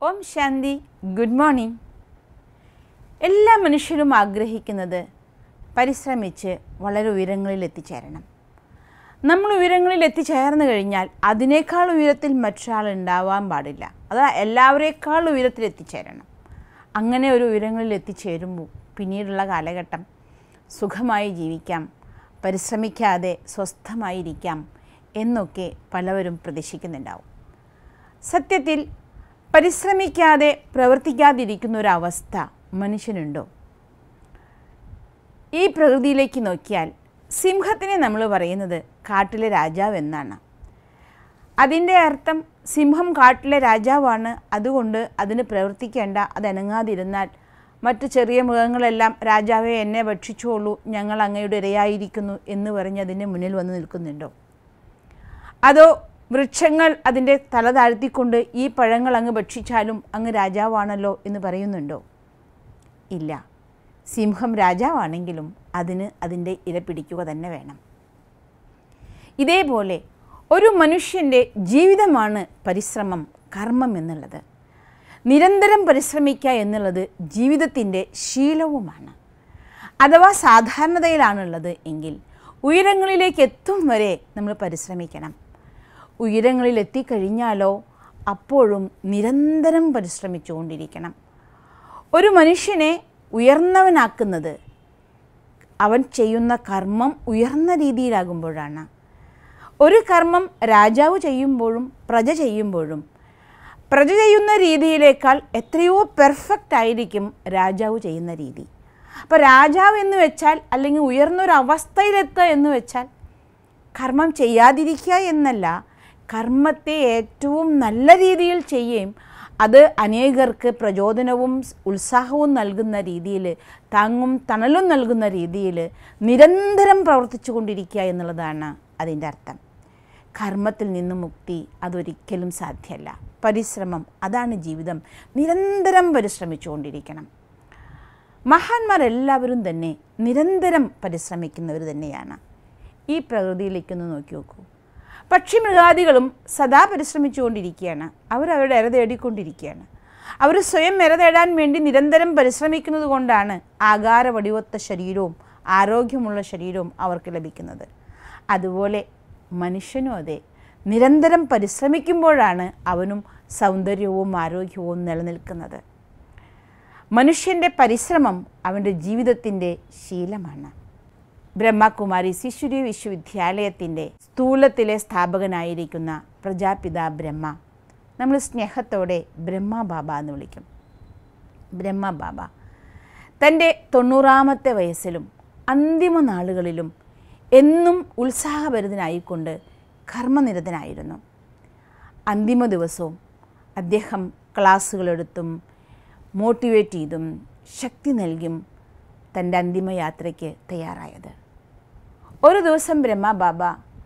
ഓം ശാന്തി good morning എല്ലാ മനുഷ്യരും ആഗ്രഹിക്കുന്നത് പരിശ്രമിച്ച് വളരെ ഉയരങ്ങളിൽ എത്തിച്ചേരണം നമ്മൾ ഉയരങ്ങളിൽ എത്തിച്ചേർന്ന് കഴിഞ്ഞാൽ അതിനേക്കാൾ ഉയരത്തിൽ മറ്റൊരാൾ ഉണ്ടാവാൻ പാടില്ല അതാ എല്ലാവരേക്കാൾ ഉയരത്തിൽ എത്തിച്ചേരണം അങ്ങനെ ഒരു ഉയരങ്ങളിൽ എത്തിച്ചേരുമ്പോൾ പിന്നീടുള്ള കാലഘട്ടം സുഖമായി ജീവിക്കാം പരിശ്രമിക്കാതെ സ്വസ്ഥമായിരിക്കാം എന്നൊക്കെ പലവരും പ്രതീക്ഷിക്കുന്നുണ്ടാവും സത്യത്തിൽ പരിശ്രമിക്കാതെ പ്രവർത്തിക്കാതിരിക്കുന്ന ഒരവസ്ഥ മനുഷ്യനുണ്ടോ ഈ പ്രകൃതിയിലേക്ക് നോക്കിയാൽ സിംഹത്തിനെ നമ്മൾ പറയുന്നത് കാട്ടിലെ രാജാവ് എന്നാണ് അതിൻ്റെ അർത്ഥം സിംഹം കാട്ടിലെ രാജാവാണ് അതുകൊണ്ട് അതിന് പ്രവർത്തിക്കേണ്ട അതനങ്ങാതിരുന്നാൽ മറ്റു ചെറിയ മൃഗങ്ങളെല്ലാം രാജാവെ എന്നെ ഭക്ഷിച്ചോളൂ ഞങ്ങൾ അങ്ങയുടെ ഇരയായിരിക്കുന്നു എന്ന് പറഞ്ഞ് അതിൻ്റെ മുന്നിൽ വന്ന് നിൽക്കുന്നുണ്ടോ അതോ വൃക്ഷങ്ങൾ അതിൻ്റെ തല താഴ്ത്തിക്കൊണ്ട് ഈ പഴങ്ങൾ അങ്ങ് ഭക്ഷിച്ചാലും അങ്ങ് രാജാവാണല്ലോ എന്ന് പറയുന്നുണ്ടോ ഇല്ല സിംഹം രാജാവാണെങ്കിലും അതിന് അതിൻ്റെ ഇര പിടിക്കുക തന്നെ വേണം ഇതേപോലെ ഒരു മനുഷ്യൻ്റെ ജീവിതമാണ് പരിശ്രമം കർമ്മം എന്നുള്ളത് നിരന്തരം പരിശ്രമിക്കുക എന്നുള്ളത് ജീവിതത്തിൻ്റെ ശീലവുമാണ് അഥവാ സാധാരണതയിലാണുള്ളത് എങ്കിൽ ഉയരങ്ങളിലേക്ക് എത്തും വരെ നമ്മൾ പരിശ്രമിക്കണം ഉയരങ്ങളിൽ എത്തിക്കഴിഞ്ഞാലോ അപ്പോഴും നിരന്തരം പരിശ്രമിച്ചുകൊണ്ടിരിക്കണം ഒരു മനുഷ്യനെ ഉയർന്നവനാക്കുന്നത് അവൻ ചെയ്യുന്ന കർമ്മം ഉയർന്ന രീതിയിലാകുമ്പോഴാണ് ഒരു കർമ്മം രാജാവ് ചെയ്യുമ്പോഴും പ്രജ ചെയ്യുമ്പോഴും പ്രജ ചെയ്യുന്ന രീതിയിലേക്കാൾ എത്രയോ പെർഫെക്റ്റ് ആയിരിക്കും രാജാവ് ചെയ്യുന്ന രീതി അപ്പോൾ രാജാവ് എന്ന് വെച്ചാൽ അല്ലെങ്കിൽ ഉയർന്നൊരവസ്ഥയിലെത്തുക എന്ന് വെച്ചാൽ കർമ്മം ചെയ്യാതിരിക്കുക എന്നല്ല കർമ്മത്തെ ഏറ്റവും നല്ല രീതിയിൽ ചെയ്യുകയും അത് അനേകർക്ക് പ്രചോദനവും ഉത്സാഹവും നൽകുന്ന രീതിയിൽ താങ്ങും തണലും നൽകുന്ന രീതിയിൽ നിരന്തരം പ്രവർത്തിച്ചു കൊണ്ടിരിക്കുക എന്നുള്ളതാണ് അതിൻ്റെ അർത്ഥം കർമ്മത്തിൽ നിന്ന് മുക്തി അതൊരിക്കലും സാധ്യമല്ല പരിശ്രമം അതാണ് ജീവിതം നിരന്തരം പരിശ്രമിച്ചുകൊണ്ടിരിക്കണം മഹാന്മാരെല്ലാവരും തന്നെ നിരന്തരം പരിശ്രമിക്കുന്നവർ തന്നെയാണ് ഈ പ്രകൃതിയിലേക്കൊന്ന് നോക്കി നോക്കൂ പക്ഷിമൃഗാദികളും സദാ പരിശ്രമിച്ചുകൊണ്ടിരിക്കുകയാണ് അവരവരുടെ ഇര തേടിക്കൊണ്ടിരിക്കുകയാണ് അവർ സ്വയം ഇര തേടാൻ വേണ്ടി നിരന്തരം പരിശ്രമിക്കുന്നത് കൊണ്ടാണ് ആകാര വടിവൊത്ത ശരീരവും ആരോഗ്യമുള്ള ശരീരവും അവർക്ക് ലഭിക്കുന്നത് അതുപോലെ മനുഷ്യനും അതെ നിരന്തരം പരിശ്രമിക്കുമ്പോഴാണ് അവനും സൗന്ദര്യവും ആരോഗ്യവും നിലനിൽക്കുന്നത് മനുഷ്യൻ്റെ പരിശ്രമം അവൻ്റെ ജീവിതത്തിൻ്റെ ശീലമാണ് ബ്രഹ്മകുമാരി ശിശുരി വിശ്വവിദ്യാലയത്തിൻ്റെ സ്ഥൂലത്തിലെ സ്ഥാപകനായിരിക്കുന്ന പ്രജാപിത ബ്രഹ്മ നമ്മൾ സ്നേഹത്തോടെ ബ്രഹ്മ ബാബ എന്ന് വിളിക്കും ബ്രഹ്മ ബാബ തൻ്റെ തൊണ്ണൂറാമത്തെ വയസ്സിലും അന്തിമ നാളുകളിലും എന്നും ഉത്സാഹഭരിതനായിക്കൊണ്ട് കർമ്മനിരതനായിരുന്നു അന്തിമ ദിവസവും അദ്ദേഹം ക്ലാസ്സുകളെടുത്തും മോട്ടിവേറ്റ് ചെയ്തും ശക്തി നൽകിയും തൻ്റെ അന്തിമ യാത്രയ്ക്ക് തയ്യാറായത് ഒരു ദിവസം ബ്രഹ്മ ബാബ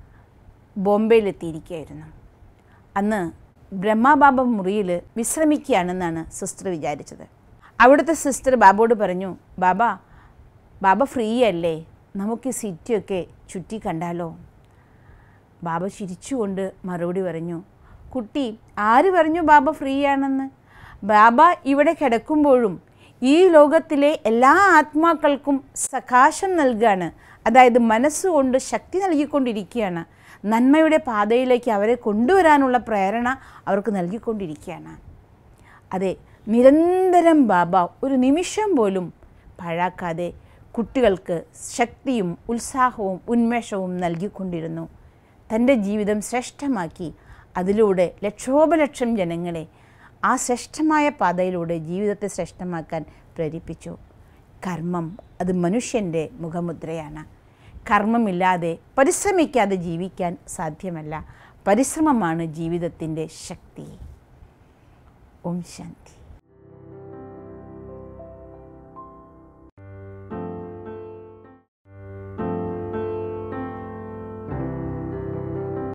ബോംബെയിലെത്തിയിരിക്കുകയായിരുന്നു അന്ന് ബ്രഹ്മ ബാബ മുറിയിൽ വിശ്രമിക്കുകയാണെന്നാണ് സിസ്റ്റർ വിചാരിച്ചത് അവിടുത്തെ സിസ്റ്റർ ബാബോട് പറഞ്ഞു ബാബ ബാബ ഫ്രീ അല്ലേ നമുക്ക് ഈ സിറ്റിയൊക്കെ ചുറ്റി കണ്ടാലോ ബാബ ചിരിച്ചുകൊണ്ട് മറുപടി പറഞ്ഞു കുട്ടി ആര് പറഞ്ഞു ബാബ ഫ്രീ ആണെന്ന് ബാബ ഇവിടെ കിടക്കുമ്പോഴും ഈ ലോകത്തിലെ എല്ലാ ആത്മാക്കൾക്കും സകാശം നൽകുകയാണ് അതായത് മനസ്സുകൊണ്ട് ശക്തി നൽകിക്കൊണ്ടിരിക്കുകയാണ് നന്മയുടെ പാതയിലേക്ക് അവരെ കൊണ്ടുവരാനുള്ള പ്രേരണ അവർക്ക് നൽകിക്കൊണ്ടിരിക്കുകയാണ് അതെ നിരന്തരം ബാബ ഒരു നിമിഷം പോലും പാഴാക്കാതെ കുട്ടികൾക്ക് ശക്തിയും ഉത്സാഹവും ഉന്മേഷവും നൽകിക്കൊണ്ടിരുന്നു തൻ്റെ ജീവിതം ശ്രേഷ്ഠമാക്കി അതിലൂടെ ലക്ഷോപലക്ഷം ജനങ്ങളെ ആ ശ്രേഷ്ഠമായ പാതയിലൂടെ ജീവിതത്തെ ശ്രേഷ്ഠമാക്കാൻ പ്രേരിപ്പിച്ചു കർമ്മം അത് മനുഷ്യൻ്റെ മുഖമുദ്രയാണ് കർമ്മമില്ലാതെ പരിശ്രമിക്കാതെ ജീവിക്കാൻ സാധ്യമല്ല പരിശ്രമമാണ് ജീവിതത്തിൻ്റെ ശക്തി ഓം ശാന്തി